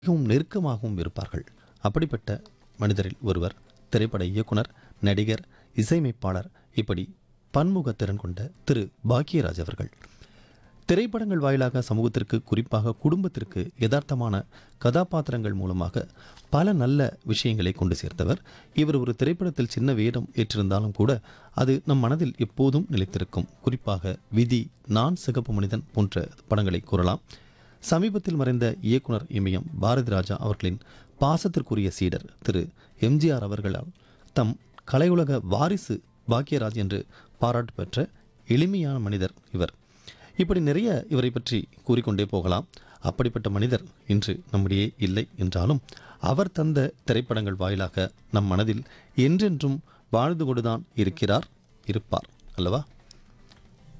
மிகவும் நெருக்கமாகவும் இருப்பார்கள் அப்படிப்பட்ட மனிதரில் ஒருவர் திரைப்பட இயக்குனர் நடிகர் இசையமைப்பாளர் இப்படி பன்முக திறன் கொண்ட திரு பாக்கியராஜ் அவர்கள் திரைப்படங்கள் வாயிலாக சமூகத்திற்கு குறிப்பாக குடும்பத்திற்கு யதார்த்தமான கதாபாத்திரங்கள் மூலமாக பல நல்ல விஷயங்களை கொண்டு சேர்த்தவர் இவர் ஒரு திரைப்படத்தில் சின்ன வேடம் ஏற்றிருந்தாலும் கூட அது நம் மனதில் எப்போதும் நிலைத்திருக்கும் குறிப்பாக விதி நான் சிகப்பு மனிதன் போன்ற படங்களை கூறலாம் சமீபத்தில் மறைந்த இயக்குனர் இமயம் பாரதி ராஜா அவர்களின் பாசத்திற்குரிய சீடர் திரு எம்ஜிஆர் அவர்களால் தம் கலையுலக வாரிசு பாக்கியராஜ் என்று பாராட்டு பெற்ற எளிமையான மனிதர் இவர் இப்படி நிறைய இவரை பற்றி கூறிக்கொண்டே போகலாம் அப்படிப்பட்ட மனிதர் இன்று நம்முடைய இல்லை என்றாலும் அவர் தந்த திரைப்படங்கள் வாயிலாக நம் மனதில் என்றென்றும் வாழ்ந்து கொண்டுதான் இருக்கிறார் இருப்பார் அல்லவா